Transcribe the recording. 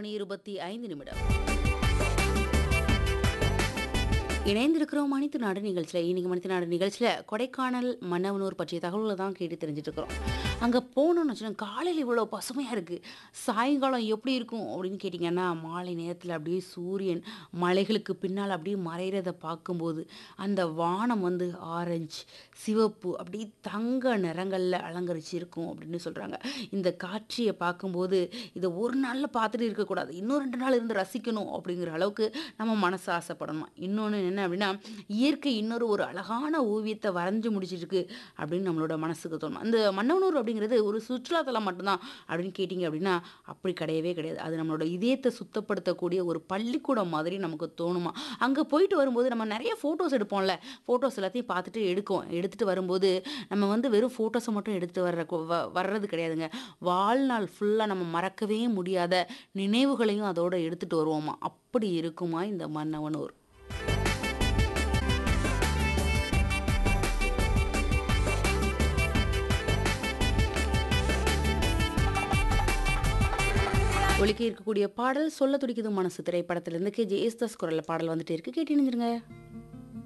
மணி இருபத்தி ஐந்து நிமிடம் இணைந்திருக்கிறோம் மனித நாடு நிகழ்ச்சியில் இன்னைக்கு மனித நாடு நிகழ்ச்சியில் கொடைக்கானல் மன்னவனூர் பற்றிய தகவல்களை தான் கேட்டு தெரிஞ்சுட்டு இருக்கிறோம் அங்கே போனோம்னு வச்சுக்கோங்க காலையில் இவ்வளோ பசுமையாக இருக்குது சாயங்காலம் எப்படி இருக்கும் அப்படின்னு கேட்டிங்கன்னா மாலை நேரத்தில் அப்படியே சூரியன் மலைகளுக்கு பின்னால் அப்படியே மறைகிறத பார்க்கும்போது அந்த வானம் வந்து ஆரஞ்சு சிவப்பு அப்படியே தங்க நிறங்களில் அலங்கரிச்சு இருக்கும் அப்படின்னு சொல்கிறாங்க இந்த காட்சியை பார்க்கும்போது இதை ஒரு நாளில் பார்த்துட்டு இருக்கக்கூடாது இன்னும் ரெண்டு நாள் இருந்து ரசிக்கணும் அப்படிங்கிற அளவுக்கு நம்ம மனசு ஆசைப்படணும் இன்னொன்று என்ன அப்படின்னா இயற்கை இன்னொரு ஒரு அழகான ஓவியத்தை வரைஞ்சு முடிச்சிருக்கு அப்படின்னு நம்மளோட மனசுக்கு தோணும் அந்த மன்னவனூர் அப்படிங்கிறது ஒரு சுற்றுலாத்தலம் மட்டும்தான் அப்படின்னு கேட்டிங்க அப்படின்னா அப்படி கிடையவே கிடையாது அது நம்மளோட இதயத்தை சுத்தப்படுத்தக்கூடிய ஒரு பள்ளிக்கூடம் மாதிரி நமக்கு தோணுமா அங்கே போயிட்டு வரும்போது நம்ம நிறைய ஃபோட்டோஸ் எடுப்போம்ல ஃபோட்டோஸ் எல்லாத்தையும் பார்த்துட்டு எடுக்கும் எடுத்துகிட்டு வரும்போது நம்ம வந்து வெறும் ஃபோட்டோஸை மட்டும் எடுத்துட்டு வர்ற கொ- வ- வர்றது கிடையாதுங்க வாழ்நாள் ஃபுல்லாக நம்ம மறக்கவே முடியாத நினைவுகளையும் அதோட எடுத்துகிட்டு வருவோமா அப்படி இருக்குமா இந்த மன்னவனூர் ஒலிக்க இருக்கக்கூடிய பாடல் சொல்ல துடிக்குது மனசு திரைப்படத்திலிருந்து கே ஜே ஏஸ்தாஸ் குரல்ல பாடல் வந்துட்டே இருக்கு கேட்டு இணைஞ்சிருங்க